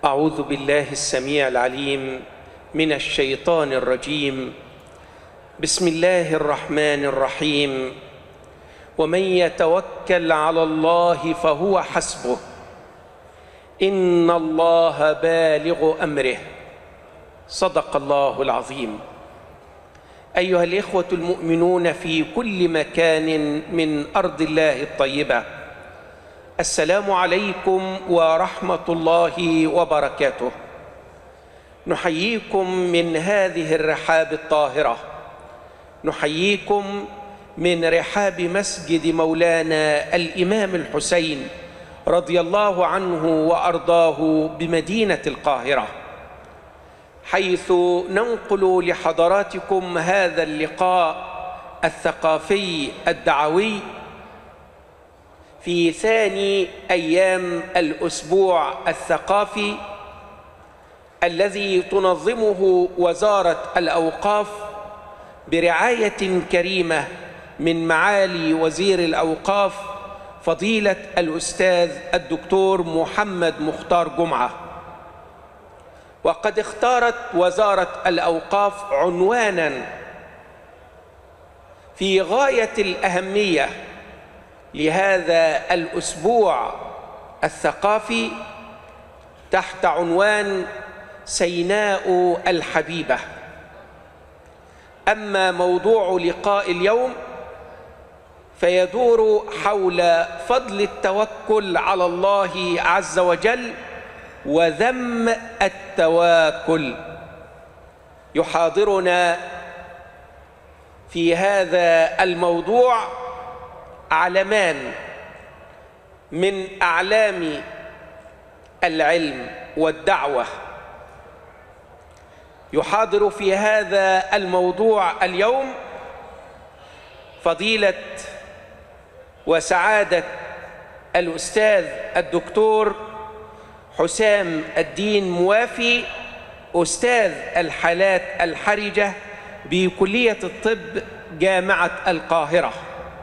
أعوذ بالله السميع العليم من الشيطان الرجيم بسم الله الرحمن الرحيم ومن يتوكل على الله فهو حسبه إن الله بالغ أمره صدق الله العظيم أيها الإخوة المؤمنون في كل مكان من أرض الله الطيبة السلام عليكم ورحمة الله وبركاته نحييكم من هذه الرحاب الطاهرة نحييكم من رحاب مسجد مولانا الإمام الحسين رضي الله عنه وأرضاه بمدينة القاهرة حيث ننقل لحضراتكم هذا اللقاء الثقافي الدعوي في ثاني أيام الأسبوع الثقافي الذي تنظمه وزارة الأوقاف برعاية كريمة من معالي وزير الأوقاف فضيلة الأستاذ الدكتور محمد مختار جمعة وقد اختارت وزارة الأوقاف عنوانا في غاية الأهمية لهذا الأسبوع الثقافي تحت عنوان سيناء الحبيبة أما موضوع لقاء اليوم فيدور حول فضل التوكل على الله عز وجل وذم التواكل يحاضرنا في هذا الموضوع علمان من أعلام العلم والدعوة يحاضر في هذا الموضوع اليوم فضيلة وسعادة الأستاذ الدكتور حسام الدين موافي أستاذ الحالات الحرجة بكلية الطب جامعة القاهرة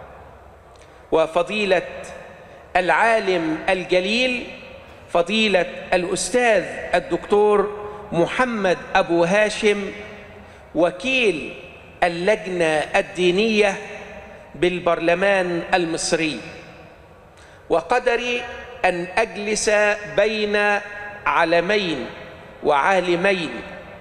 وفضيلة العالم الجليل فضيلة الأستاذ الدكتور محمد أبو هاشم وكيل اللجنة الدينية بالبرلمان المصري وقدري أن أجلس بين علمين وعالمين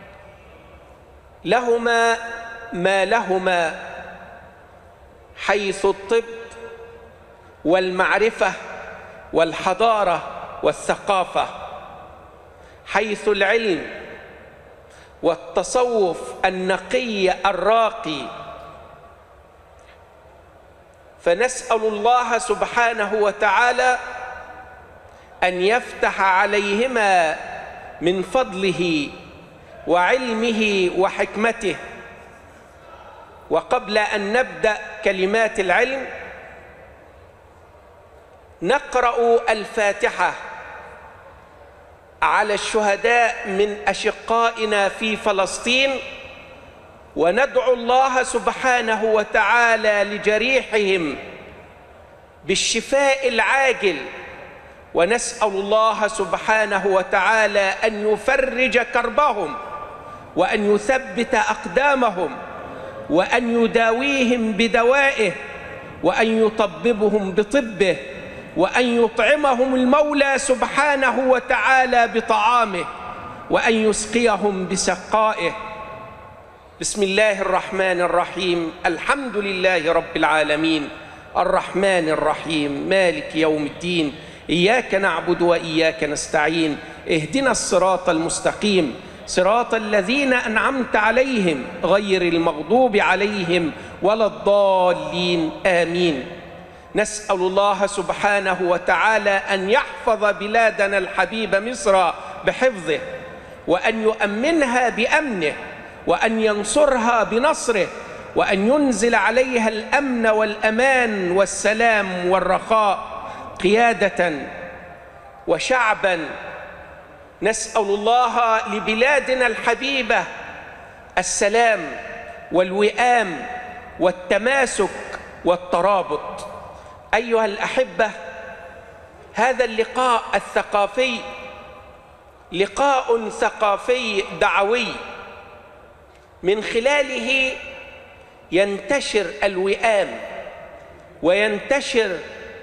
لهما ما لهما حيث الطب والمعرفة والحضارة والثقافة حيث العلم والتصوف النقي الراقي فنسأل الله سبحانه وتعالى أن يفتح عليهما من فضله وعلمه وحكمته وقبل أن نبدأ كلمات العلم نقرأ الفاتحة على الشهداء من أشقائنا في فلسطين وندعو الله سبحانه وتعالى لجريحهم بالشفاء العاجل ونسأل الله سبحانه وتعالى أن يفرج كربهم وأن يثبت أقدامهم وأن يداويهم بدوائه وأن يطببهم بطبه وأن يطعمهم المولى سبحانه وتعالى بطعامه وأن يسقيهم بسقائه بسم الله الرحمن الرحيم الحمد لله رب العالمين الرحمن الرحيم مالك يوم الدين إياك نعبد وإياك نستعين اهدنا الصراط المستقيم صراط الذين أنعمت عليهم غير المغضوب عليهم ولا الضالين آمين نسأل الله سبحانه وتعالى أن يحفظ بلادنا الحبيب مصر بحفظه وأن يؤمنها بأمنه وأن ينصرها بنصره وأن ينزل عليها الأمن والأمان والسلام والرخاء قيادة وشعبا نسأل الله لبلادنا الحبيبة السلام والوئام والتماسك والترابط أيها الأحبة هذا اللقاء الثقافي لقاء ثقافي دعوي من خلاله ينتشر الوئام وينتشر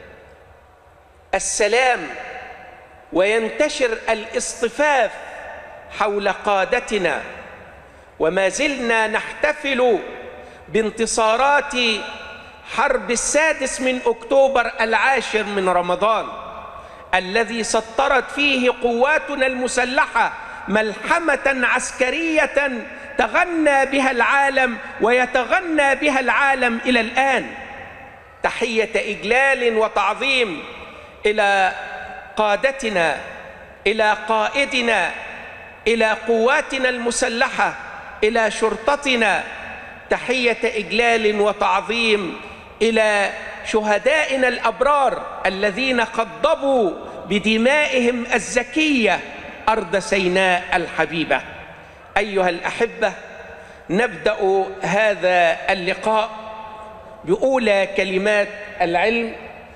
السلام وينتشر الاصطفاف حول قادتنا وما زلنا نحتفل بانتصارات حرب السادس من اكتوبر العاشر من رمضان الذي سطرت فيه قواتنا المسلحه ملحمه عسكريه تغنى بها العالم ويتغنى بها العالم الى الان تحيه اجلال وتعظيم الى قادتنا الى قائدنا الى قواتنا المسلحه الى شرطتنا تحيه اجلال وتعظيم الى شهدائنا الابرار الذين قضبوا بدمائهم الزكيه ارض سيناء الحبيبه ايها الاحبه نبدا هذا اللقاء باولى كلمات العلم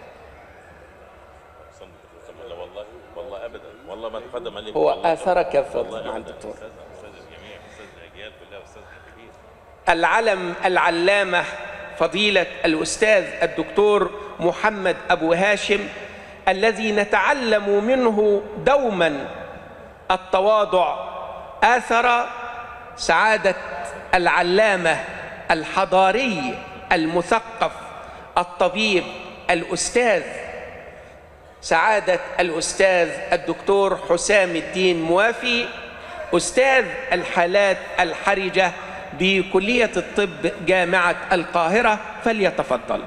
لا والله والله ابدا والله ما تقدم عليك هو والله اثرك في والله مع أبداً. الدكتور استاذ استاذ الجميع استاذ الاجيال كلها استاذ كبير العلم العلامة فضيلة الأستاذ الدكتور محمد أبو هاشم الذي نتعلم منه دوما التواضع آثر سعادة العلامة الحضاري المثقف الطبيب الأستاذ سعادة الأستاذ الدكتور حسام الدين موافي أستاذ الحالات الحرجة بكلية الطب جامعة القاهرة فليتفضل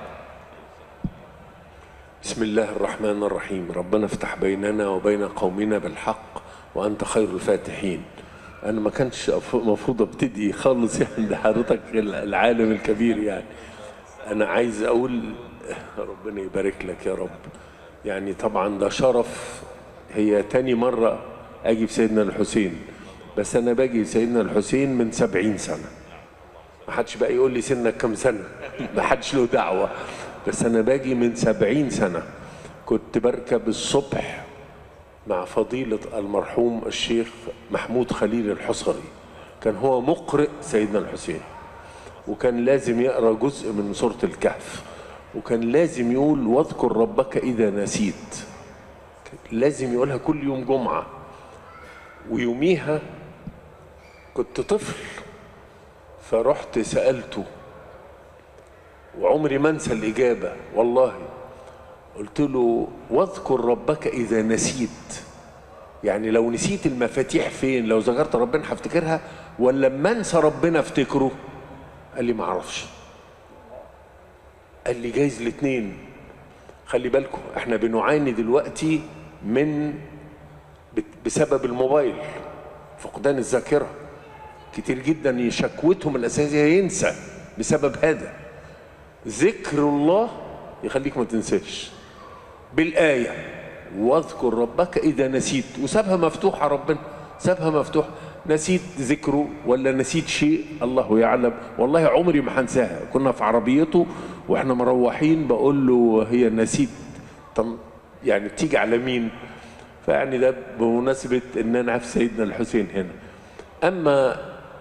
بسم الله الرحمن الرحيم ربنا افتح بيننا وبين قومنا بالحق وانت خير الفاتحين انا ما كانش المفروض ابتدي خالص يعني ده حضرتك العالم الكبير يعني انا عايز اقول ربنا يبارك لك يا رب يعني طبعا ده شرف هي تاني مرة اجي في سيدنا الحسين بس انا باجي سيدنا الحسين من سبعين سنة ما حدش بقى يقول لي سنك كم سنة ما حدش له دعوة بس أنا باجي من سبعين سنة كنت بركب الصبح مع فضيلة المرحوم الشيخ محمود خليل الحصري كان هو مقرئ سيدنا الحسين وكان لازم يقرأ جزء من سورة الكهف وكان لازم يقول واذكر ربك إذا نسيت لازم يقولها كل يوم جمعة ويوميها كنت طفل فرحت سألته وعمري ما انسى الإجابة والله قلت له واذكر ربك إذا نسيت يعني لو نسيت المفاتيح فين لو ذكرت ربنا هفتكرها ولا لما انسى ربنا افتكره قال لي ما اعرفش قال لي جايز الاثنين خلي بالكم احنا بنعاني دلوقتي من بسبب الموبايل فقدان الذاكره كتير جدا شكوتهم الاساسيه ينسى بسبب هذا ذكر الله يخليك ما تنساش بالايه واذكر ربك اذا نسيت وسابها مفتوحه ربنا سابها مفتوحه نسيت ذكره ولا نسيت شيء الله يعلم والله عمري ما هنساها كنا في عربيته واحنا مروحين بقول له هي نسيت طم يعني بتيجي على مين فيعني ده بمناسبه ان انا في سيدنا الحسين هنا اما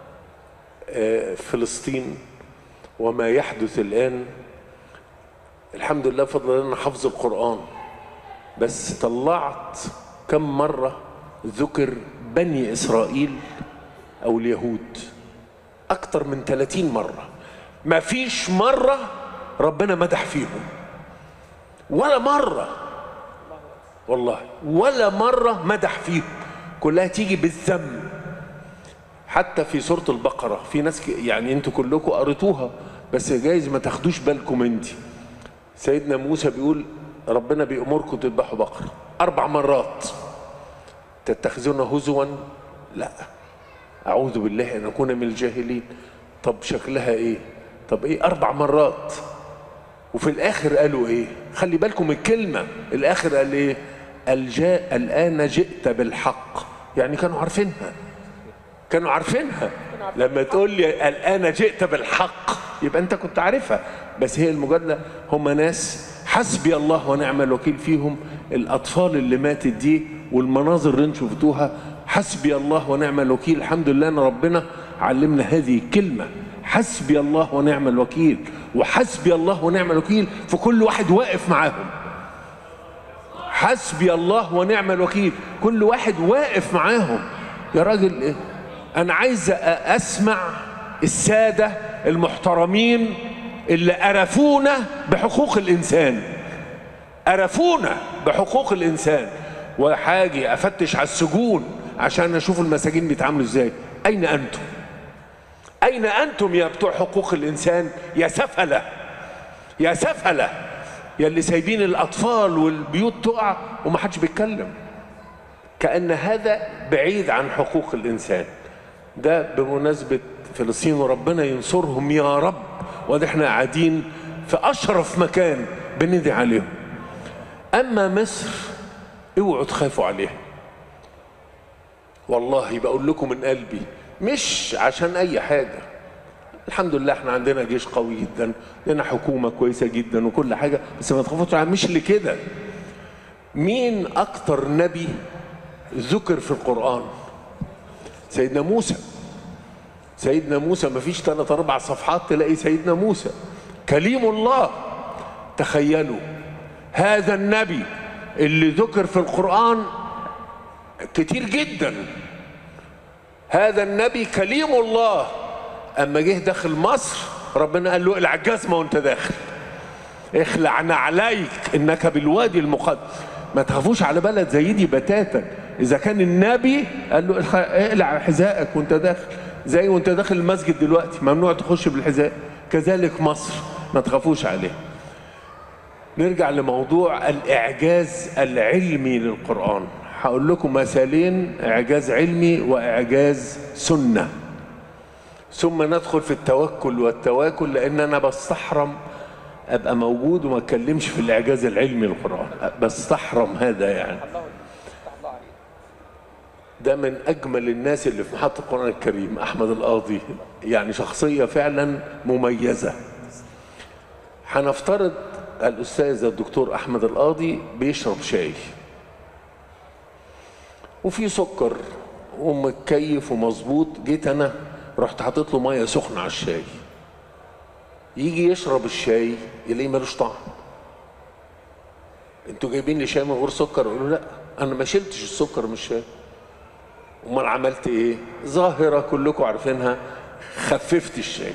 فلسطين وما يحدث الآن الحمد لله فضل الله حفظ القرآن بس طلعت كم مرة ذكر بني إسرائيل أو اليهود أكتر من 30 مرة ما فيش مرة ربنا مدح فيهم ولا مرة والله ولا مرة مدح فيهم كلها تيجي بالذم حتى في سورة البقرة في ناس يعني انتوا كلكم قريتوها بس جايز ما تاخدوش بالكم انت سيدنا موسى بيقول ربنا بيأمركم تذبحوا بقرة أربع مرات تتخذون هزوا لا أعوذ بالله أن أكون من الجاهلين طب شكلها إيه طب إيه أربع مرات وفي الآخر قالوا إيه خلي بالكم الكلمة الآخر قال إيه الجاء الآن جئت بالحق يعني كانوا عارفينها كانوا عارفينها لما تقول لي الآن جئت بالحق يبقى أنت كنت عارفها بس هي المجادلة هم ناس حسبي الله ونعم الوكيل فيهم الأطفال اللي ماتت دي والمناظر اللي انتوا شفتوها حسبي الله ونعم الوكيل الحمد لله ان ربنا علمنا هذه الكلمه حسبي الله ونعم الوكيل وحسبي الله ونعم الوكيل في كل واحد واقف معاهم حسبي الله ونعم الوكيل كل واحد واقف معاهم يا راجل إيه؟ انا عايز أ- اسمع الساده المحترمين اللي قرفونا بحقوق الانسان قرفونا بحقوق الانسان وحاجي افتش على السجون عشان اشوف المساجين بيتعاملوا ازاي اين انتم اين انتم يا بتوع حقوق الانسان يا سفله يا سفله يا اللي سايبين الاطفال والبيوت تقع ومحدش بيتكلم كأن هذا بعيد عن حقوق الإنسان ده بمناسبة فلسطين وربنا ينصرهم يا رب وده احنا قاعدين في أشرف مكان بندعي عليهم أما مصر اوعوا تخافوا عليها والله بقول لكم من قلبي مش عشان أي حاجة الحمد لله احنا عندنا جيش قوي جدا لنا حكومة كويسة جدا وكل حاجة بس ما تخافوش عليها مش لكده مين أكتر نبي ذكر في القرآن سيدنا موسى سيدنا موسى ما فيش ثلاث أربع صفحات تلاقي سيدنا موسى كليم الله تخيلوا هذا النبي اللي ذكر في القرآن كتير جدا هذا النبي كليم الله أما جه داخل مصر ربنا قال له اقلع الجزمة وانت داخل اخلع نعليك انك بالوادي المقدس ما تخافوش على بلد زي دي بتاتا اذا كان النبي قال له الخ- اقلع حذائك وانت داخل زي وانت داخل المسجد دلوقتي ممنوع تخش بالحذاء كذلك مصر ما تخافوش عليه نرجع لموضوع الاعجاز العلمي للقران هقول لكم مثالين اعجاز علمي واعجاز سنه ثم ندخل في التوكل والتواكل لان انا بستحرم ابقى موجود وما اتكلمش في الاعجاز العلمي للقران بستحرم هذا يعني ده من اجمل الناس اللي في محطه القران الكريم احمد القاضي يعني شخصيه فعلا مميزه هنفترض الاستاذ الدكتور احمد القاضي بيشرب شاي وفي سكر ومتكيف ومظبوط جيت انا رحت حاطط له ميه سخنه على الشاي يجي يشرب الشاي يلاقيه ملوش طعم انتوا جايبين لي شاي من غير سكر اقول له لا انا ما شلتش السكر من الشاي امال عملت ايه ظاهره كلكم عارفينها خففت الشاي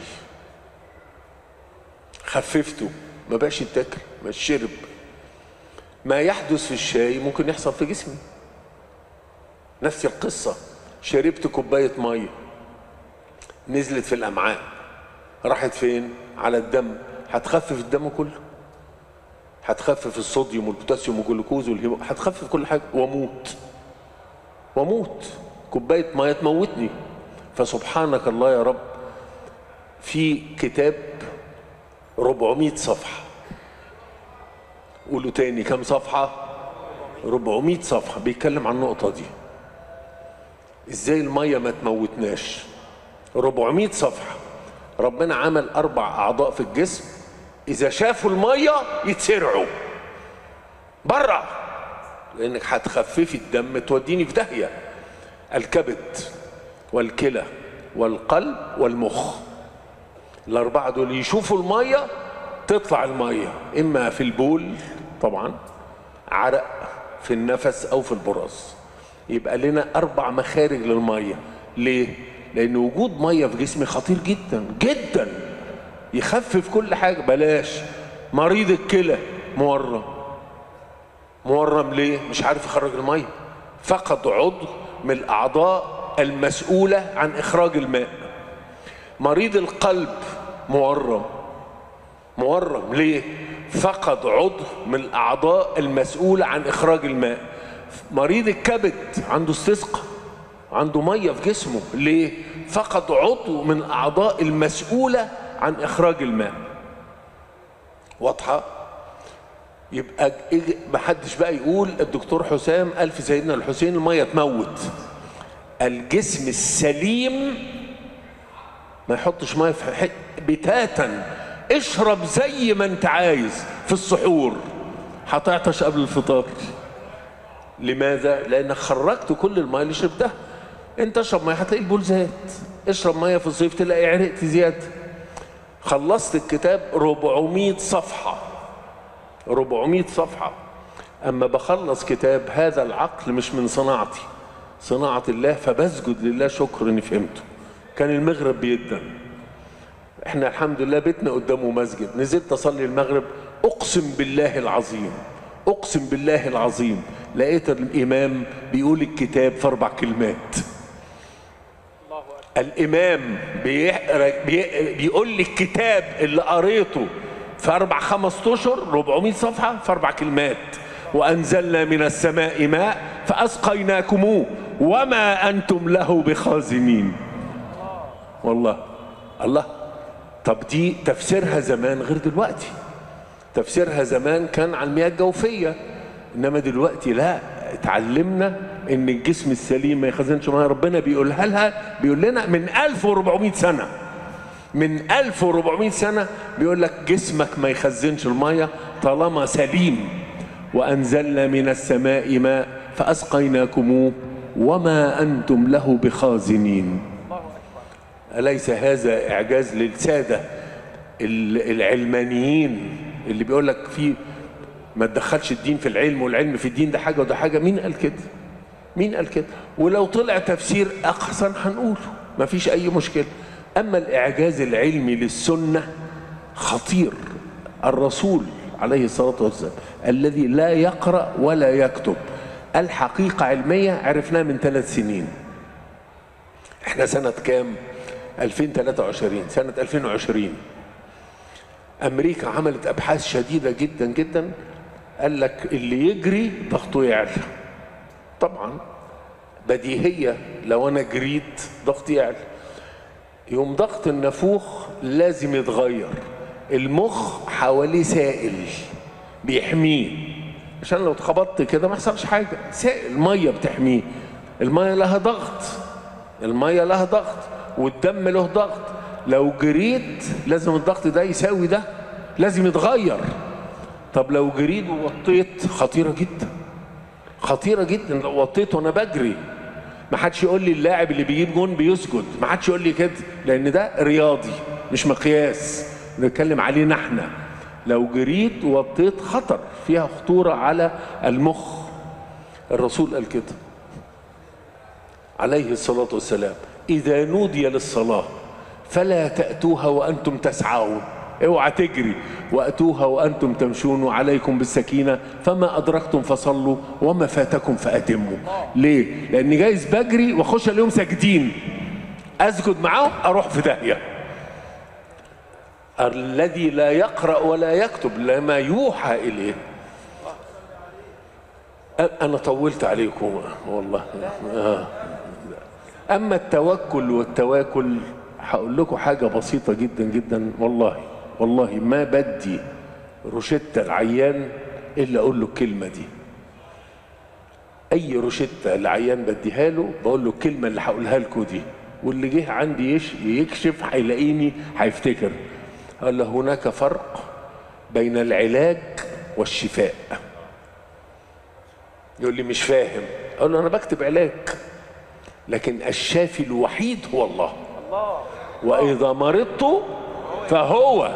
خففته ما بقاش يتاكل ما شرب ما يحدث في الشاي ممكن يحصل في جسمي نفس القصه شربت كوبايه ميه نزلت في الامعاء راحت فين على الدم هتخفف الدم كله هتخفف الصوديوم والبوتاسيوم والجلوكوز والهيمو هتخفف كل حاجه واموت واموت كوبايه ميه تموتني فسبحانك الله يا رب في كتاب 400 صفحه قولوا تاني كم صفحه 400 صفحه بيتكلم عن النقطه دي ازاي الميه ما تموتناش 400 صفحه ربنا عمل اربع اعضاء في الجسم اذا شافوا الميه يتسرعوا بره لانك هتخففي الدم توديني في داهيه الكبد والكلى والقلب والمخ الاربعه دول يشوفوا الميه تطلع الميه اما في البول طبعا عرق في النفس او في البراز يبقى لنا اربع مخارج للميه ليه لان وجود ميه في جسمي خطير جدا جدا يخفف كل حاجه بلاش مريض الكلى مورم مورم ليه مش عارف يخرج الميه فقد عضو من الاعضاء المسؤوله عن اخراج الماء مريض القلب مورم مورم ليه فقد عضو من الاعضاء المسؤوله عن اخراج الماء مريض الكبد عنده استسقاء عنده ميه في جسمه ليه فقد عضو من الاعضاء المسؤوله عن اخراج الماء واضحه يبقى ما حدش بقى يقول الدكتور حسام قال في سيدنا الحسين الميه تموت الجسم السليم ما يحطش ميه في حته بتاتا اشرب زي ما انت عايز في السحور هتعطش قبل الفطار لماذا؟ لانك خرجت كل الميه اللي شربتها انت اشرب ميه هتلاقي البول زاد اشرب ميه في الصيف تلاقي عرقت زياده خلصت الكتاب 400 صفحه 400 صفحه اما بخلص كتاب هذا العقل مش من صناعتي صناعه الله فبسجد لله شكر اني فهمته كان المغرب بيدن احنا الحمد لله بيتنا قدامه مسجد نزلت اصلي المغرب اقسم بالله العظيم اقسم بالله العظيم لقيت الامام بيقول الكتاب في اربع كلمات الامام بيقرا بي- بيقول لي الكتاب اللي قريته في اربع خمس اشهر 400 صفحه في اربع كلمات وانزلنا من السماء ماء فاسقيناكموه وما انتم له بخازنين والله الله طب دي تفسيرها زمان غير دلوقتي تفسيرها زمان كان على المياه الجوفيه انما دلوقتي لا اتعلمنا ان الجسم السليم ما يخزنش ميه ربنا بيقولها لها بيقول لنا من 1400 سنه من 1400 سنه بيقول لك جسمك ما يخزنش الميه طالما سليم وانزلنا من السماء ماء فاسقيناكموه وما انتم له بخازنين أليس هذا إعجاز للسادة ال- العلمانيين اللي بيقول لك في ما تدخلش الدين في العلم والعلم في الدين ده حاجة وده حاجة مين قال كده مين قال كده ولو طلع تفسير أحسن هنقوله ما فيش أي مشكلة أما الإعجاز العلمي للسنة خطير الرسول عليه الصلاة والسلام الذي لا يقرأ ولا يكتب الحقيقة علمية عرفناها من ثلاث سنين احنا سنة كام 2023 سنة 2020 أمريكا عملت أبحاث شديدة جدا جدا قال لك اللي يجري ضغطه يعلى طبعا بديهية لو أنا جريت ضغطي يعلى يوم ضغط النافوخ لازم يتغير المخ حواليه سائل بيحميه عشان لو اتخبطت كده ما يحصلش حاجة سائل مية بتحميه المية لها ضغط المية لها ضغط والدم له ضغط لو جريت لازم الضغط ده يساوي ده لازم يتغير طب لو جريت ووطيت خطيرة جدا خطيرة جدا لو وطيت وانا بجري ما حدش يقول لي اللاعب اللي بيجيب جون بيسجد ما حدش يقول لي كده لان ده رياضي مش مقياس نتكلم علينا احنا لو جريت ووطيت خطر فيها خطورة على المخ الرسول قال كده عليه الصلاة والسلام إذا نودي للصلاة فلا تأتوها وأنتم تسعون اوعى تجري وأتوها وأنتم تمشون وعليكم بالسكينة فما أدركتم فصلوا وما فاتكم فأتموا ليه؟ لأن جايز بجري وأخش اليوم ساجدين أسجد معاهم أروح في داهية الذي لا يقرأ ولا يكتب لما يوحى إليه أنا طولت عليكم والله آه. أما التوكل والتواكل هقول لكم حاجة بسيطة جدا جدا والله والله ما بدي روشتة العيان إلا أقول له الكلمة دي أي روشتة العيان بديها له بقول له الكلمة اللي هقولها لكم دي واللي جه عندي يش يكشف هيلاقيني هيفتكر قال له هناك فرق بين العلاج والشفاء يقول لي مش فاهم اقول له انا بكتب علاج لكن الشافي الوحيد هو الله واذا مرضت فهو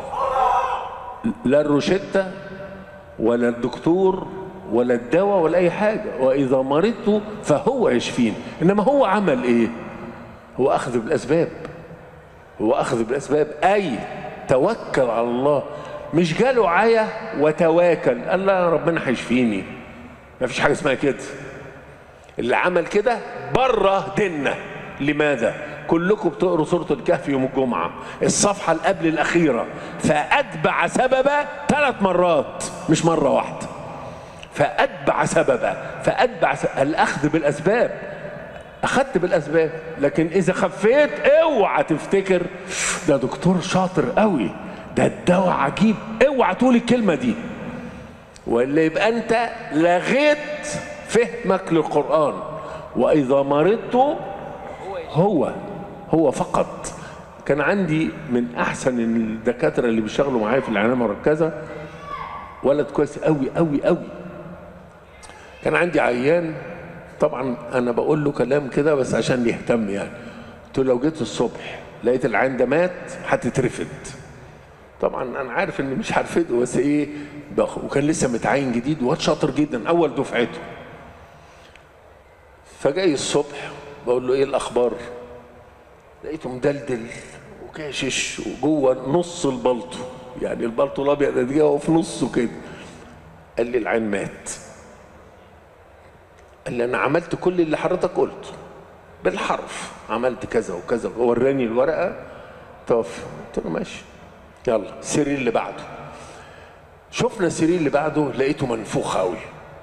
لا الروشته ولا الدكتور ولا الدواء ولا اي حاجه واذا مرضت فهو يشفين انما هو عمل ايه هو اخذ بالاسباب هو اخذ بالاسباب اي توكل على الله مش جاله عيا وتواكل قال لا ربنا هيشفيني ما فيش حاجه اسمها كده اللي عمل كده بره ديننا لماذا كلكم بتقروا سوره الكهف يوم الجمعه الصفحه اللي قبل الاخيره فاتبع سببا ثلاث مرات مش مره واحده فاتبع سببا فاتبع سببا. الاخذ بالاسباب اخذت بالاسباب لكن اذا خفيت اوعى تفتكر ده دكتور شاطر قوي ده الدواء عجيب اوعى تقول الكلمه دي ولا يبقى انت لغيت فهمك للقران واذا مرضت هو هو فقط كان عندي من احسن الدكاتره اللي بيشتغلوا معايا في العنايه المركزه ولد كويس قوي قوي قوي كان عندي عيان طبعا انا بقول له كلام كده بس عشان يهتم يعني قلت له لو جيت الصبح لقيت العين ده مات هتترفد طبعا انا عارف اني مش هرفده بس ايه بخ... وكان لسه متعين جديد واد شاطر جدا اول دفعته فجاي الصبح بقول له ايه الاخبار لقيته مدلدل وكاشش وجوه نص البلطو يعني البلطو الابيض ده جوه في نصه كده قال لي العين مات قال لي انا عملت كل اللي حضرتك قلته بالحرف عملت كذا وكذا وراني الورقه توفى قلت له ماشي يلا السرير اللي بعده شفنا السرير اللي بعده لقيته منفوخ قوي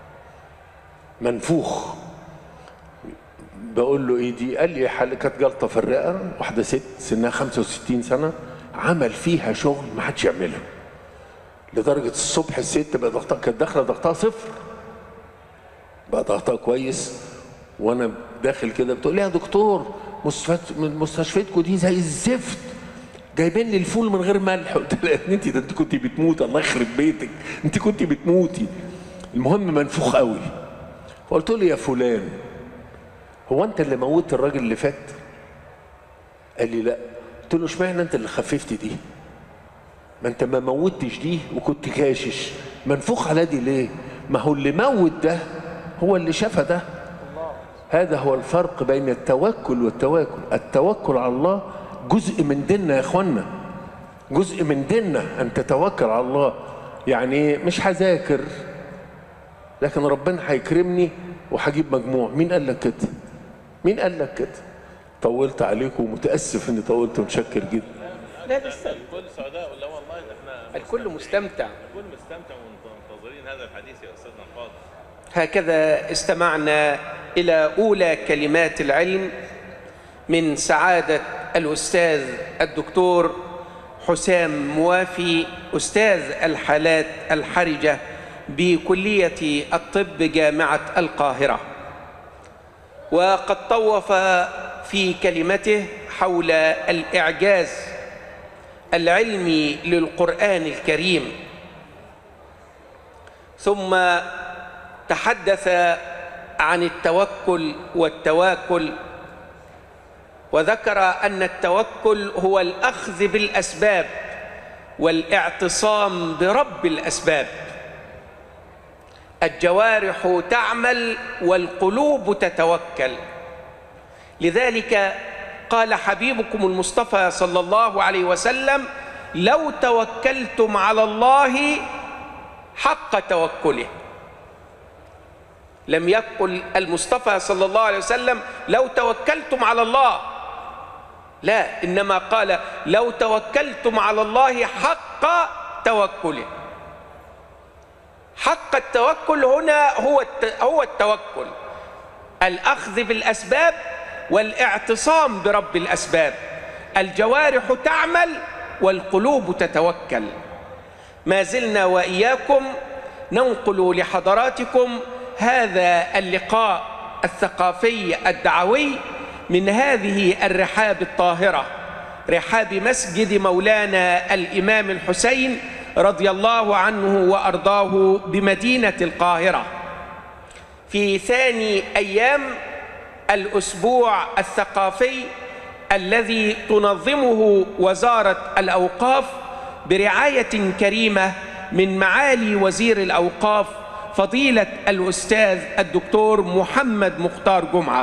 منفوخ بقول له ايه دي قال لي حل كانت جلطه في الرئه واحده ست سنها 65 سنه عمل فيها شغل ما حدش يعمله لدرجه الصبح الست بقى ضغطها كانت داخله ضغطها صفر بقى ضغطها كويس وانا داخل كده بتقول لي يا دكتور مستشفيات مستشفيتكم دي زي الزفت جايبين لي الفول من غير ملح قلت لها يا انت ده انت كنت بتموت الله يخرب بيتك انت كنت بتموتي المهم منفوخ قوي فقلت له يا فلان هو انت اللي موت الراجل اللي فات قال لي لا قلت له اشمعنى انت اللي خففت دي ما انت ما موتش دي وكنت كاشش منفوخ على دي ليه ما هو اللي موت ده هو اللي شفى ده هذا هو الفرق بين التوكل والتواكل التوكل على الله جزء من ديننا يا اخوانا جزء من ديننا ان تتوكل على الله يعني مش هذاكر لكن ربنا هيكرمني وهجيب مجموع مين قال لك كده مين قال لك كده طولت عليكم ومتاسف اني طولت ومتشكر جدا لا لسه الكل سعداء ولا والله ده احنا الكل مستمتع الكل مستمتع ومنتظرين هذا الحديث يا استاذنا الفاضل هكذا استمعنا إلى أولى كلمات العلم من سعادة الأستاذ الدكتور حسام موافي أستاذ الحالات الحرجة بكلية الطب جامعة القاهرة وقد طوف في كلمته حول الإعجاز العلمي للقرآن الكريم ثم تحدث عن التوكل والتواكل وذكر ان التوكل هو الاخذ بالاسباب والاعتصام برب الاسباب الجوارح تعمل والقلوب تتوكل لذلك قال حبيبكم المصطفى صلى الله عليه وسلم لو توكلتم على الله حق توكله لم يقل المصطفى صلى الله عليه وسلم لو توكلتم على الله لا انما قال لو توكلتم على الله حق توكله حق التوكل هنا هو هو التوكل الاخذ بالاسباب والاعتصام برب الاسباب الجوارح تعمل والقلوب تتوكل ما زلنا واياكم ننقل لحضراتكم هذا اللقاء الثقافي الدعوي من هذه الرحاب الطاهره رحاب مسجد مولانا الامام الحسين رضي الله عنه وارضاه بمدينه القاهره في ثاني ايام الاسبوع الثقافي الذي تنظمه وزاره الاوقاف برعايه كريمه من معالي وزير الاوقاف فضيله الاستاذ الدكتور محمد مختار جمعه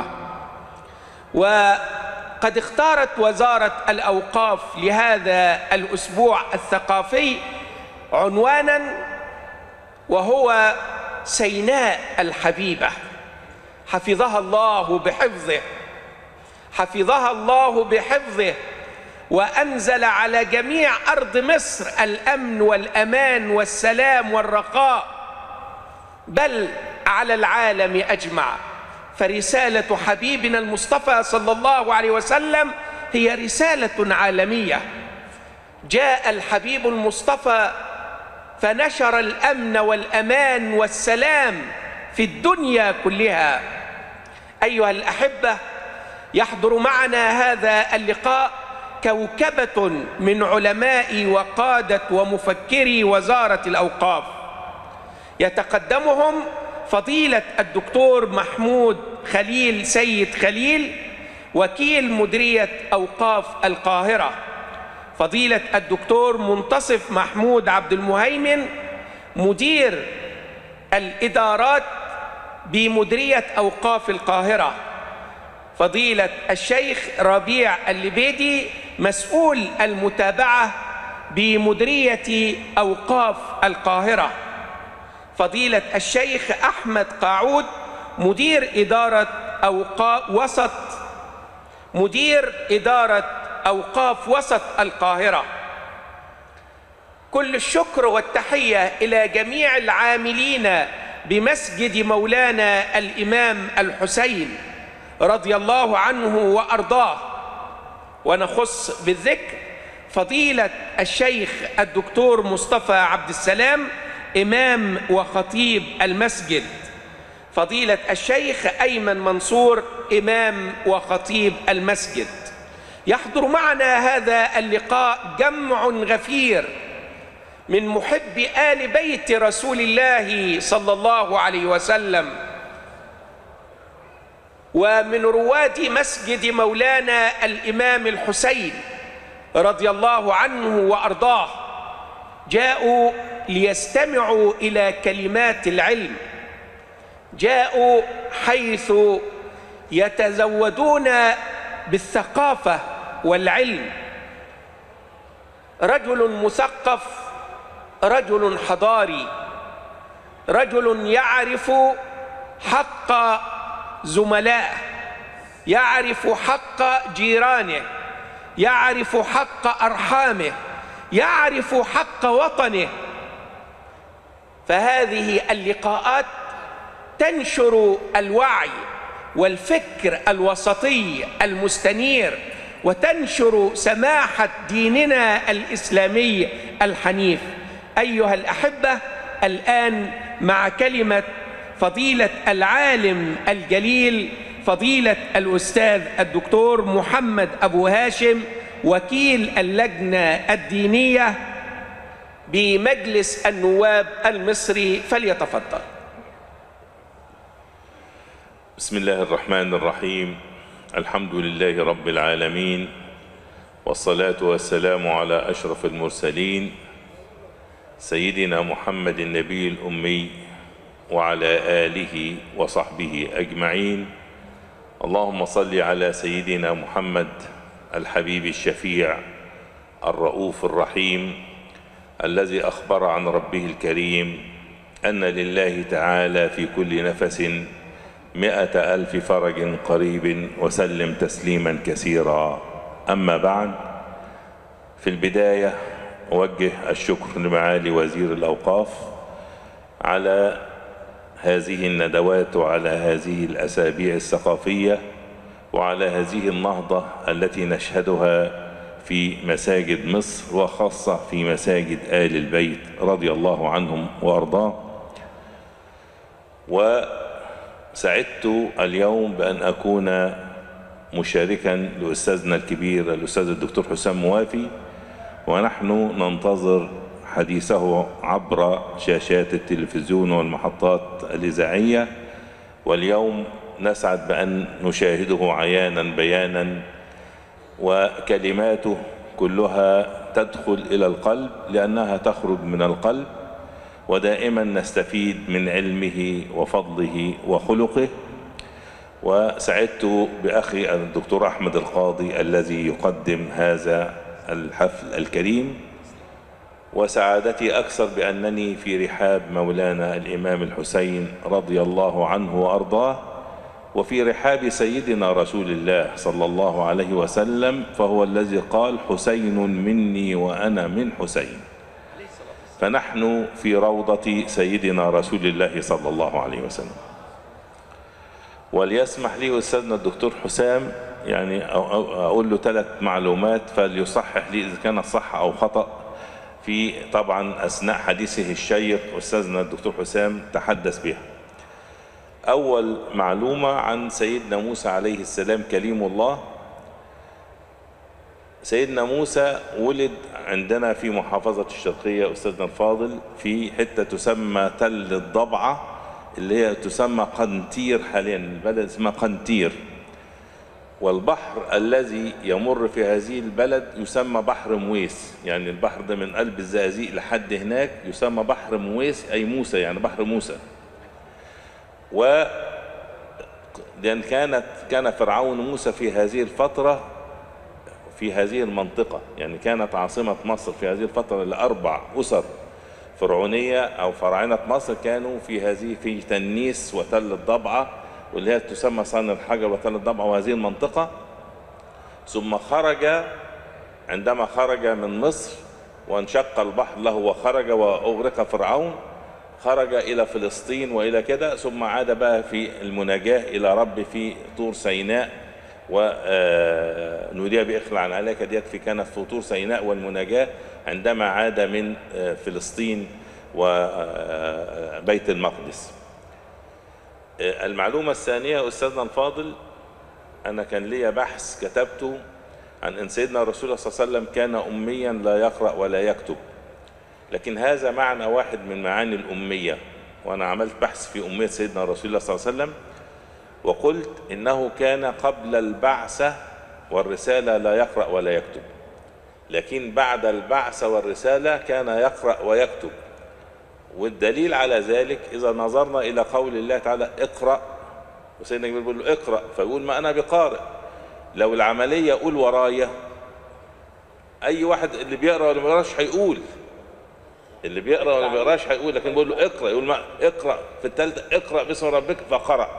وقد اختارت وزاره الاوقاف لهذا الاسبوع الثقافي عنوانا وهو سيناء الحبيبه حفظها الله بحفظه حفظها الله بحفظه وانزل على جميع ارض مصر الامن والامان والسلام والرخاء بل على العالم اجمع فرساله حبيبنا المصطفى صلى الله عليه وسلم هي رساله عالميه جاء الحبيب المصطفى فنشر الامن والامان والسلام في الدنيا كلها ايها الاحبه يحضر معنا هذا اللقاء كوكبه من علماء وقاده ومفكري وزاره الاوقاف يتقدمهم فضيلة الدكتور محمود خليل سيد خليل وكيل مديرية أوقاف القاهرة فضيلة الدكتور منتصف محمود عبد المهيمن مدير الإدارات بمديرية أوقاف القاهرة فضيلة الشيخ ربيع اللبيدي مسؤول المتابعة بمديرية أوقاف القاهرة فضيلة الشيخ أحمد قاعود مدير إدارة أوقاف وسط مدير إدارة أوقاف وسط القاهرة كل الشكر والتحية إلى جميع العاملين بمسجد مولانا الإمام الحسين رضي الله عنه وأرضاه ونخص بالذكر فضيلة الشيخ الدكتور مصطفى عبد السلام إمام وخطيب المسجد فضيلة الشيخ أيمن منصور إمام وخطيب المسجد يحضر معنا هذا اللقاء جمع غفير من محب آل بيت رسول الله صلى الله عليه وسلم ومن رواد مسجد مولانا الإمام الحسين رضي الله عنه وأرضاه جاءوا ليستمعوا إلى كلمات العلم جاءوا حيث يتزودون بالثقافة والعلم رجل مثقف رجل حضاري رجل يعرف حق زملائه يعرف حق جيرانه يعرف حق ارحامه يعرف حق وطنه فهذه اللقاءات تنشر الوعي والفكر الوسطي المستنير وتنشر سماحه ديننا الاسلامي الحنيف ايها الاحبه الان مع كلمه فضيله العالم الجليل فضيله الاستاذ الدكتور محمد ابو هاشم وكيل اللجنه الدينيه بمجلس النواب المصري فليتفضل بسم الله الرحمن الرحيم الحمد لله رب العالمين والصلاة والسلام على أشرف المرسلين سيدنا محمد النبي الأمي وعلى آله وصحبه أجمعين اللهم صل على سيدنا محمد الحبيب الشفيع الرؤوف الرحيم الذي أخبر عن ربه الكريم أن لله تعالى في كل نفس مئة ألف فرج قريب وسلم تسليما كثيرا أما بعد في البداية أوجه الشكر لمعالي وزير الأوقاف على هذه الندوات وعلى هذه الأسابيع الثقافية وعلى هذه النهضة التي نشهدها في مساجد مصر وخاصة في مساجد آل البيت رضي الله عنهم وأرضاه وسعدت اليوم بأن أكون مشاركا لأستاذنا الكبير الأستاذ الدكتور حسام موافي ونحن ننتظر حديثه عبر شاشات التلفزيون والمحطات الإذاعية واليوم نسعد بأن نشاهده عيانا بيانا وكلماته كلها تدخل إلى القلب لأنها تخرج من القلب ودائما نستفيد من علمه وفضله وخلقه وسعدت بأخي الدكتور أحمد القاضي الذي يقدم هذا الحفل الكريم وسعادتي أكثر بأنني في رحاب مولانا الإمام الحسين رضي الله عنه وأرضاه وفي رحاب سيدنا رسول الله صلى الله عليه وسلم فهو الذي قال حسين مني وأنا من حسين فنحن في روضة سيدنا رسول الله صلى الله عليه وسلم وليسمح لي أستاذنا الدكتور حسام يعني أقول له ثلاث معلومات فليصحح لي إذا كانت صح أو خطأ في طبعا أثناء حديثه الشيق أستاذنا الدكتور حسام تحدث بها أول معلومة عن سيدنا موسى عليه السلام كليم الله سيدنا موسى ولد عندنا في محافظة الشرقية أستاذنا الفاضل في حتة تسمى تل الضبعة اللي هي تسمى قنتير حاليا البلد اسمها قنتير والبحر الذي يمر في هذه البلد يسمى بحر مويس يعني البحر ده من قلب الزقازيق لحد هناك يسمى بحر مويس أي موسى يعني بحر موسى و لأن كانت كان فرعون موسى في هذه الفترة في هذه المنطقة يعني كانت عاصمة مصر في هذه الفترة لأربع أسر فرعونية أو فراعنة مصر كانوا في هذه في تنيس وتل الضبعة واللي هي تسمى صن الحجر وتل الضبعة وهذه المنطقة ثم خرج عندما خرج من مصر وانشق البحر له وخرج وأغرق فرعون خرج إلى فلسطين وإلى كده ثم عاد بقى في المناجاة إلى رب في طور سيناء ونودي بإخلع عن عليك ديت في كانت في طور سيناء والمناجاة عندما عاد من آه، فلسطين وبيت المقدس آه، المعلومة الثانية أستاذنا الفاضل أنا كان لي بحث كتبته عن أن سيدنا رسول الله صلى الله عليه وسلم كان أميا لا يقرأ ولا يكتب لكن هذا معنى واحد من معاني الأمية وأنا عملت بحث في أمية سيدنا رسول الله صلى الله عليه وسلم وقلت إنه كان قبل البعثة والرسالة لا يقرأ ولا يكتب لكن بعد البعثة والرسالة كان يقرأ ويكتب والدليل على ذلك إذا نظرنا إلى قول الله تعالى اقرأ وسيدنا جبريل بيقول له اقرأ فيقول ما أنا بقارئ لو العملية قول ورايا أي واحد اللي بيقرأ ولا ما بيقراش هيقول اللي بيقرأ ولا ما بيقراش هيقول لكن بيقول له اقرأ يقول ما اقرأ في الثالثة اقرأ باسم ربك فقرأ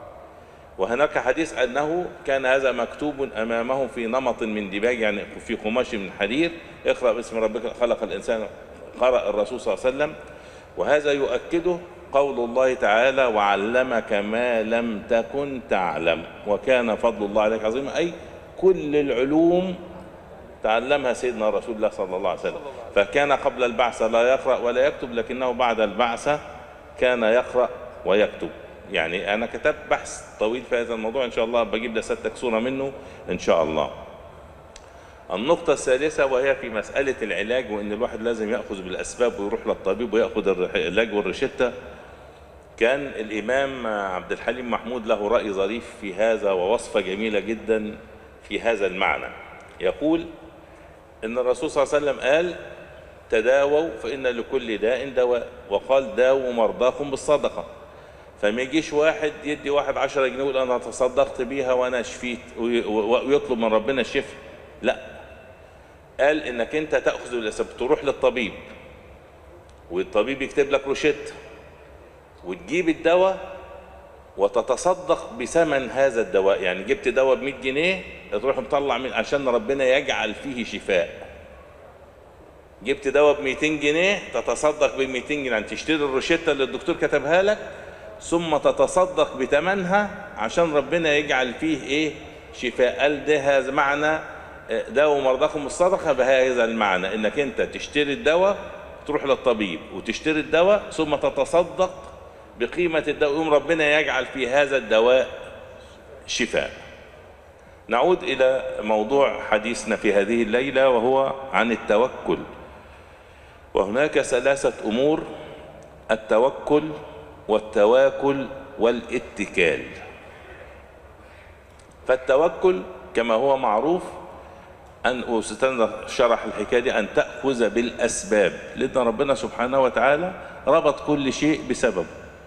وهناك حديث أنه كان هذا مكتوب أمامه في نمط من ديباج يعني في قماش من حرير اقرأ باسم ربك خلق الإنسان قرأ الرسول صلى الله عليه وسلم وهذا يؤكده قول الله تعالى وعلمك ما لم تكن تعلم وكان فضل الله عليك عظيما أي كل العلوم تعلمها سيدنا رسول الله صلى الله عليه وسلم فكان قبل البعثة لا يقرأ ولا يكتب لكنه بعد البعثة كان يقرأ ويكتب يعني أنا كتبت بحث طويل في هذا الموضوع إن شاء الله بجيب لسيادتك صورة منه إن شاء الله النقطة الثالثة وهي في مسألة العلاج وإن الواحد لازم يأخذ بالأسباب ويروح للطبيب ويأخذ العلاج والروشتة كان الإمام عبد الحليم محمود له رأي ظريف في هذا ووصفة جميلة جدا في هذا المعنى يقول إن الرسول صلى الله عليه وسلم قال تداووا فإن لكل داء دواء وقال داووا مرضاكم بالصدقة فما يجيش واحد يدي واحد عشرة جنيه ويقول أنا تصدقت بيها وأنا شفيت وي- ويطلب من ربنا الشفاء لا قال إنك أنت تأخذ الأسباب تروح للطبيب والطبيب يكتب لك روشته وتجيب الدواء وتتصدق بثمن هذا الدواء يعني جبت دواء ب 100 جنيه تروح مطلع من عشان ربنا يجعل فيه شفاء جبت دواء ب 200 جنيه تتصدق ب 200 جنيه يعني تشتري الروشته اللي الدكتور كتبها لك ثم تتصدق بثمنها عشان ربنا يجعل فيه ايه شفاء قال ده هذا معنى آه، داووا مرضاكم الصدقه بهذا المعنى انك انت تشتري الدواء تروح للطبيب وتشتري الدواء ثم تتصدق بقيمه الدواء يوم ربنا يجعل في هذا الدواء شفاء نعود الى موضوع حديثنا في هذه الليله وهو عن التوكل وهناك ثلاثه امور التوكل والتواكل والاتكال فالتوكل كما هو معروف أن أستاذنا شرح الحكاية دي أن تأخذ بالأسباب لأن ربنا سبحانه وتعالى ربط كل شيء بسبب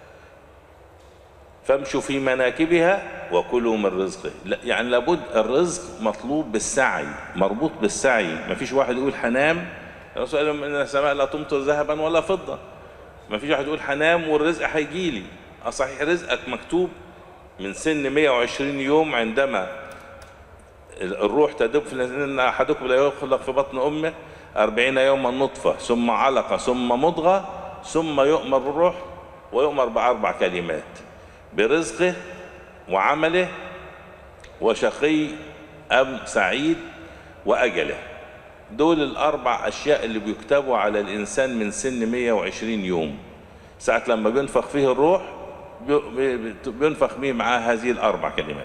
فامشوا في مناكبها وكلوا من رزقه لا يعني لابد الرزق مطلوب بالسعي مربوط بالسعي ما فيش واحد يقول حنام الرسول قال لهم ان السماء لا تمطر ذهبا ولا فضه ما فيش واحد يقول حنام والرزق هيجي لي صحيح رزقك مكتوب من سن 120 يوم عندما الروح تدب في ان احدكم لا يخلق في بطن امه أربعين يوما نطفة ثم علقة ثم مضغة ثم يؤمر بالروح ويؤمر بأربع كلمات برزقه وعمله وشقي أم سعيد وأجله دول الأربع أشياء اللي بيكتبوا على الإنسان من سن 120 يوم ساعة لما بينفخ فيه الروح بي- بي- بينفخ به معاه هذه الأربع كلمات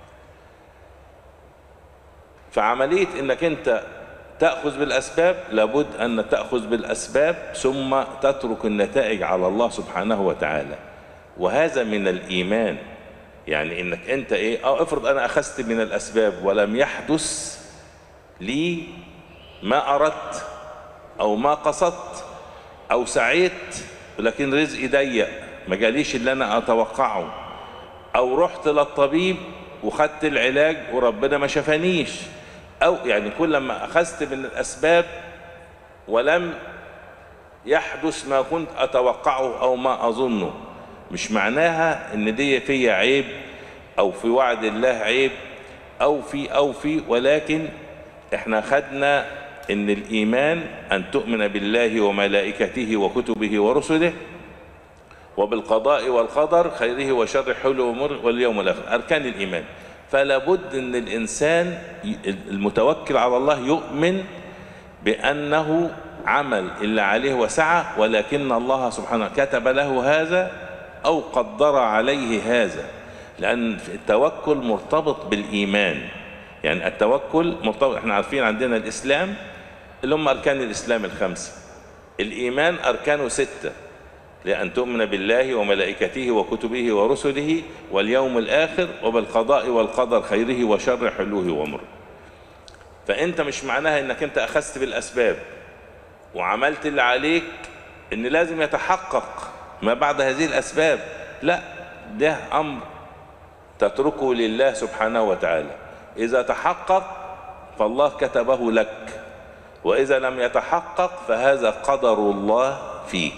فعملية انك انت تأخذ بالأسباب لابد أن تأخذ بالأسباب ثم تترك النتائج على الله سبحانه وتعالى وهذا من الإيمان يعني إنك أنت إيه أو افرض أنا أخذت من الأسباب ولم يحدث لي ما أردت أو ما قصدت أو سعيت ولكن رزقي ضيق ما جاليش اللي أنا أتوقعه أو رحت للطبيب وخدت العلاج وربنا ما شفانيش أو يعني كل ما أخذت من الأسباب ولم يحدث ما كنت أتوقعه أو ما أظنه مش معناها إن دي فيا عيب أو في وعد الله عيب أو في أو في ولكن إحنا خدنا إن الإيمان أن تؤمن بالله وملائكته وكتبه ورسله وبالقضاء والقدر خيره وشره حلو ومر واليوم الآخر أركان الإيمان فلا بد أن الإنسان المتوكل على الله يؤمن بأنه عمل اللي عليه وسعى ولكن الله سبحانه كتب له هذا أو قدر عليه هذا لأن التوكل مرتبط بالإيمان يعني التوكل مرتبط احنا عارفين عندنا الإسلام اللي هم أركان الإسلام الخمسة الإيمان أركانه ستة لأن تؤمن بالله وملائكته وكتبه ورسله واليوم الآخر وبالقضاء والقدر خيره وشر حلوه ومره فأنت مش معناها أنك أنت أخذت بالأسباب وعملت اللي عليك أن لازم يتحقق ما بعد هذه الأسباب لا ده أمر تتركه لله سبحانه وتعالى إذا تحقق فالله كتبه لك وإذا لم يتحقق فهذا قدر الله فيك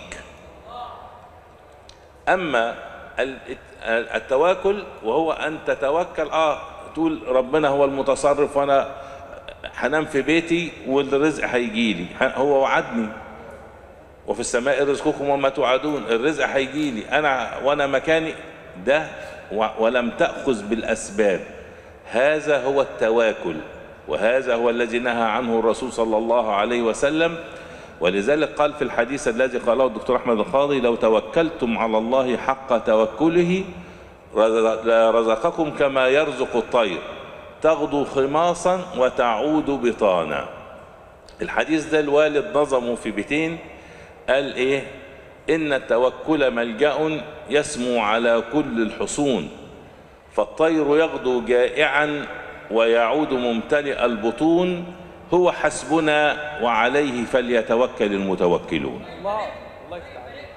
أما التواكل وهو أن تتوكل آه تقول ربنا هو المتصرف وأنا هنام في بيتي والرزق هيجي لي هو وعدني وفي السماء رزقكم وما توعدون الرزق هيجي لي أنا وأنا مكاني ده ولم تأخذ بالأسباب هذا هو التواكل وهذا هو الذي نهى عنه الرسول صلى الله عليه وسلم ولذلك قال في الحديث الذي قاله الدكتور احمد القاضي لو توكلتم على الله حق توكله لرزقكم كما يرزق الطير تغدو خماصا وتعود بطانا الحديث ده الوالد نظمه في بيتين قال ايه ان التوكل ملجا يسمو على كل الحصون فالطير يغدو جائعا ويعود ممتلئ البطون هو حسبنا وعليه فليتوكل المتوكلون الله الله يفتح عليك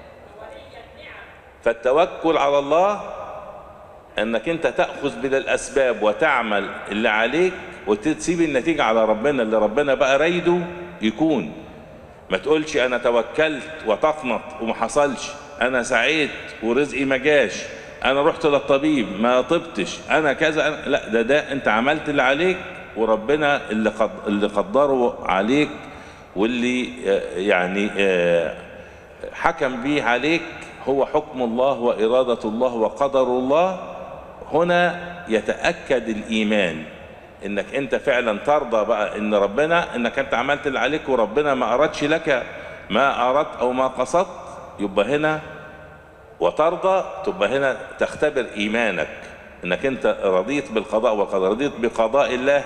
فالتوكل على الله انك انت تاخذ من الاسباب وتعمل اللي عليك وتسيب النتيجه على ربنا اللي ربنا بقى رايده يكون ما تقولش انا توكلت وتقنط وما حصلش انا سعيت ورزقي ما جاش انا رحت للطبيب ما طبتش انا كذا أنا لا ده ده انت عملت اللي عليك وربنا اللي قد اللي قدره عليك واللي يعني حكم به عليك هو حكم الله وإرادة الله وقدر الله هنا يتأكد الإيمان إنك أنت فعلا ترضى بقى إن ربنا إنك أنت عملت اللي عليك وربنا ما أردش لك ما أردت أو ما قصدت يبقى هنا وترضى تبقى هنا تختبر إيمانك إنك أنت رضيت بالقضاء والقدر رضيت بقضاء الله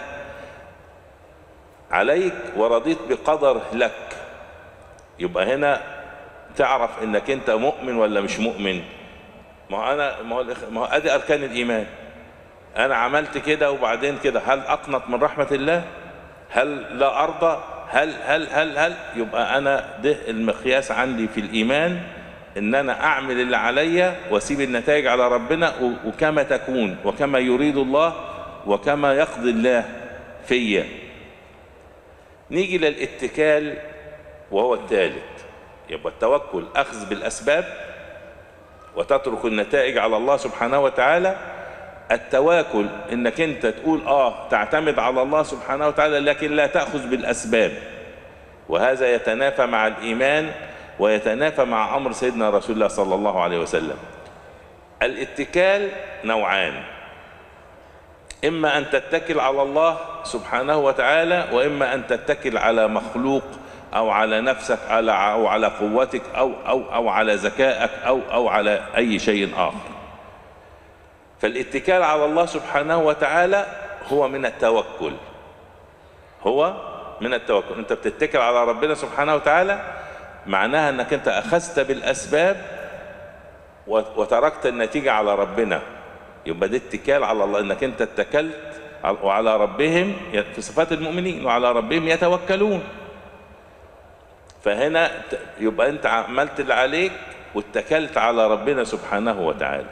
عليك ورضيت بقدر لك يبقى هنا تعرف انك انت مؤمن ولا مش مؤمن ما هو انا ما هو ما هو ادي اركان الايمان انا عملت كده وبعدين كده هل اقنط من رحمه الله هل لا ارضى هل هل هل هل يبقى انا ده المقياس عندي في الايمان ان انا اعمل اللي عليا واسيب النتائج على ربنا وكما تكون وكما يريد الله وكما يقضي الله فيا نيجي للاتكال وهو الثالث يبقى التوكل أخذ بالأسباب وتترك النتائج على الله سبحانه وتعالى التواكل انك انت تقول اه تعتمد على الله سبحانه وتعالى لكن لا تأخذ بالأسباب وهذا يتنافى مع الإيمان ويتنافى مع أمر سيدنا رسول الله صلى الله عليه وسلم الاتكال نوعان إما أن تتكل على الله سبحانه وتعالى وإما أن تتكل على مخلوق أو على نفسك أو على قوتك أو أو أو على ذكائك أو أو على أي شيء آخر. فالاتكال على الله سبحانه وتعالى هو من التوكل. هو من التوكل، أنت بتتكل على ربنا سبحانه وتعالى معناها أنك أنت أخذت بالأسباب وت- وتركت النتيجة على ربنا يبقى ده اتكال على الله انك انت اتكلت على- وعلى ربهم ي- في صفات المؤمنين وعلى ربهم يتوكلون فهنا ت- يبقى انت عملت اللي عليك واتكلت على ربنا سبحانه وتعالى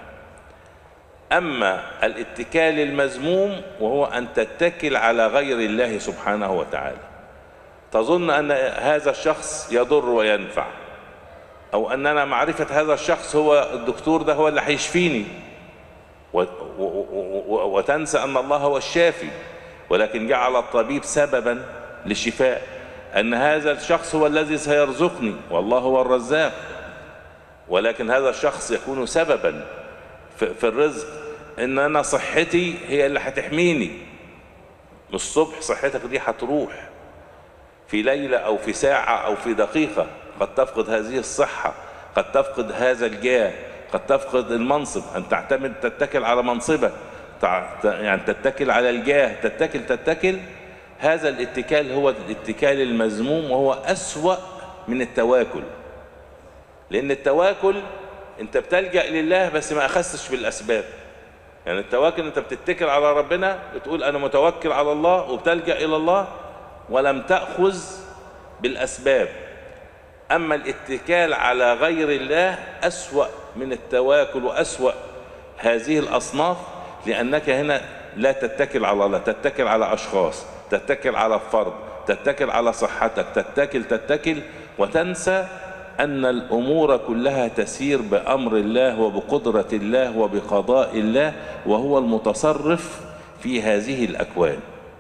اما الاتكال المذموم وهو ان تتكل على غير الله سبحانه وتعالى تظن ان هذا الشخص يضر وينفع او ان انا معرفه هذا الشخص هو الدكتور ده هو اللي هيشفيني و- و- و- و- وتنسى ان الله هو الشافي ولكن جعل الطبيب سببا للشفاء ان هذا الشخص هو الذي سيرزقني والله هو الرزاق ولكن هذا الشخص يكون سببا في في الرزق ان انا صحتي هي اللي هتحميني من الصبح صحتك دي هتروح في ليلة أو في ساعة أو في دقيقة قد تفقد هذه الصحة قد تفقد هذا الجاه قد تفقد المنصب أن تعتمد تتكل على منصبك تع- ت- يعني تتكل على الجاه تتكل تتكل هذا الاتكال هو الاتكال المذموم وهو أسوأ من التواكل لأن التواكل أنت بتلجأ لله بس ما أخذتش بالأسباب يعني التواكل أنت بتتكل على ربنا بتقول أنا متوكل على الله وبتلجأ إلى الله ولم تأخذ بالأسباب أما الاتكال على غير الله أسوأ من التواكل وأسوأ هذه الأصناف لأنك هنا لا تتكل على الله تتكل على أشخاص تتكل على فرد تتكل على صحتك تتكل تتكل وتنسى أن الأمور كلها تسير بأمر الله وبقدرة الله وبقضاء الله وهو المتصرف في هذه الأكوان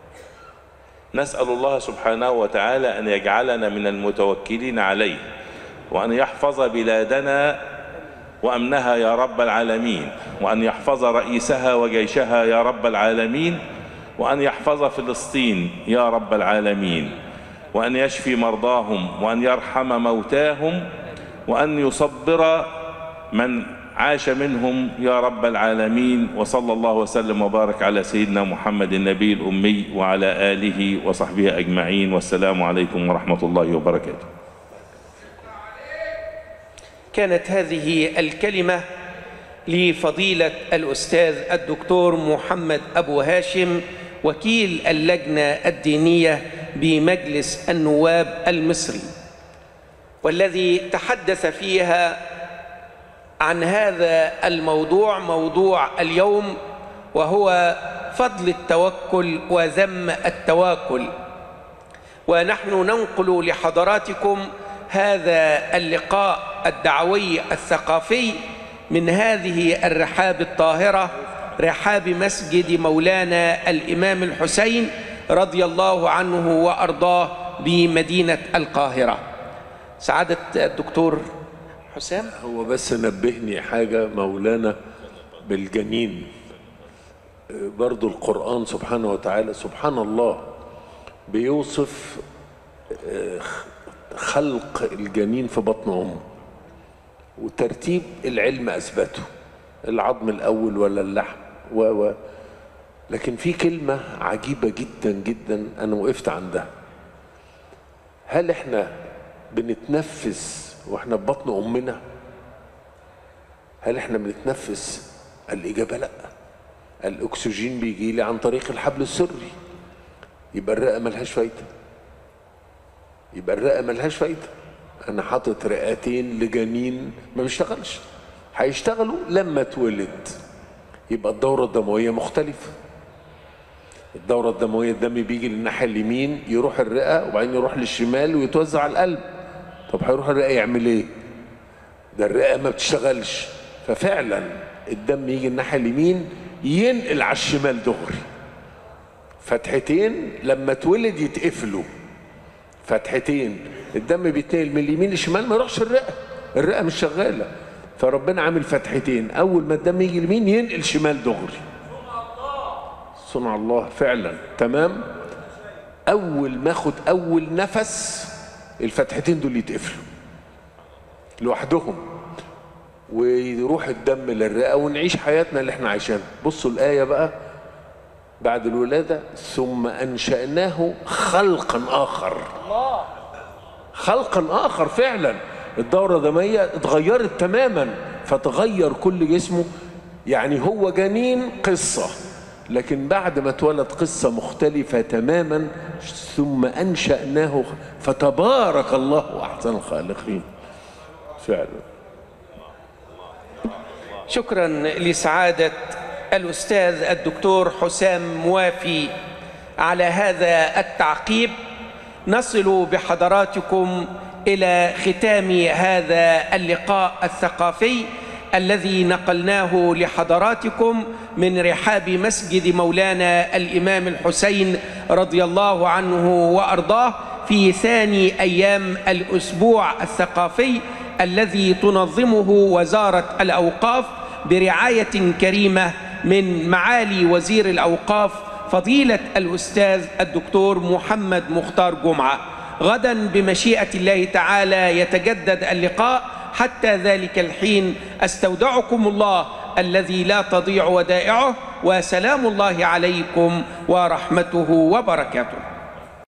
نسأل الله سبحانه وتعالى أن يجعلنا من المتوكلين عليه وأن يحفظ بلادنا وأمنها يا رب العالمين وأن يحفظ رئيسها وجيشها يا رب العالمين وأن يحفظ فلسطين يا رب العالمين وأن يشفي مرضاهم وأن يرحم موتاهم وأن يصبر من عاش منهم يا رب العالمين وصلى الله وسلم وبارك على سيدنا محمد النبي الأمي وعلى آله وصحبه أجمعين والسلام عليكم ورحمة الله وبركاته كانت هذه الكلمة لفضيلة الأستاذ الدكتور محمد أبو هاشم وكيل اللجنة الدينية بمجلس النواب المصري والذي تحدث فيها عن هذا الموضوع موضوع اليوم وهو فضل التوكل وذم التواكل ونحن ننقل لحضراتكم هذا اللقاء الدعوي الثقافي من هذه الرحاب الطاهرة رحاب مسجد مولانا الإمام الحسين رضي الله عنه وأرضاه بمدينة القاهرة سعادة الدكتور حسام هو بس نبهني حاجة مولانا بالجنين برضو القرآن سبحانه وتعالى سبحان الله بيوصف آه، خلق الجنين في بطن أمه وترتيب العلم أثبته العظم الأول ولا اللحم و و لكن في كلمة عجيبة جدا جدا أنا وقفت عندها هل احنا بنتنفس واحنا في بطن امنا هل احنا بنتنفس الاجابه لا الاكسجين بيجي لي عن طريق الحبل السري يبقى الرئه ملهاش فايده يبقى الرئه ملهاش فايده انا حاطط رئتين لجنين ما بيشتغلش هيشتغلوا لما اتولد يبقى الدوره الدمويه مختلفه الدورة الدموية الدم بيجي للناحية اليمين يروح الرئة وبعدين يروح للشمال ويتوزع على القلب طب هيروح الرئة يعمل ايه؟ ده الرئة ما بتشتغلش ففعلا الدم يجي الناحية اليمين ينقل على الشمال دغري فتحتين لما اتولد يتقفلوا فتحتين الدم بيتنقل من اليمين للشمال ما يروحش الرئة الرئة مش شغالة فربنا عامل فتحتين أول ما الدم يجي اليمين ينقل شمال دغري صنع الله فعلا تمام اول ما اخد اول نفس الفتحتين دول يتقفلوا لوحدهم ويروح الدم للرئه ونعيش حياتنا اللي احنا عايشينها بصوا الايه بقى بعد الولاده ثم انشاناه خلقا اخر خلقا اخر فعلا الدوره الدمويه اتغيرت تماما فتغير كل جسمه يعني هو جنين قصة لكن بعد ما اتولد قصة مختلفة تماما ثم أنشأناه فتبارك الله أحسن الخالقين فعلا شكرا لسعادة الأستاذ الدكتور حسام موافي على هذا التعقيب نصل بحضراتكم إلى ختام هذا اللقاء الثقافي الذي نقلناه لحضراتكم من رحاب مسجد مولانا الإمام الحسين رضي الله عنه وأرضاه في ثاني أيام الأسبوع الثقافي الذي تنظمه وزارة الأوقاف برعاية كريمة من معالي وزير الأوقاف فضيلة الأستاذ الدكتور محمد مختار جمعة غدا بمشيئة الله تعالى يتجدد اللقاء حتى ذلك الحين استودعكم الله الذي لا تضيع ودائعه وسلام الله عليكم ورحمته وبركاته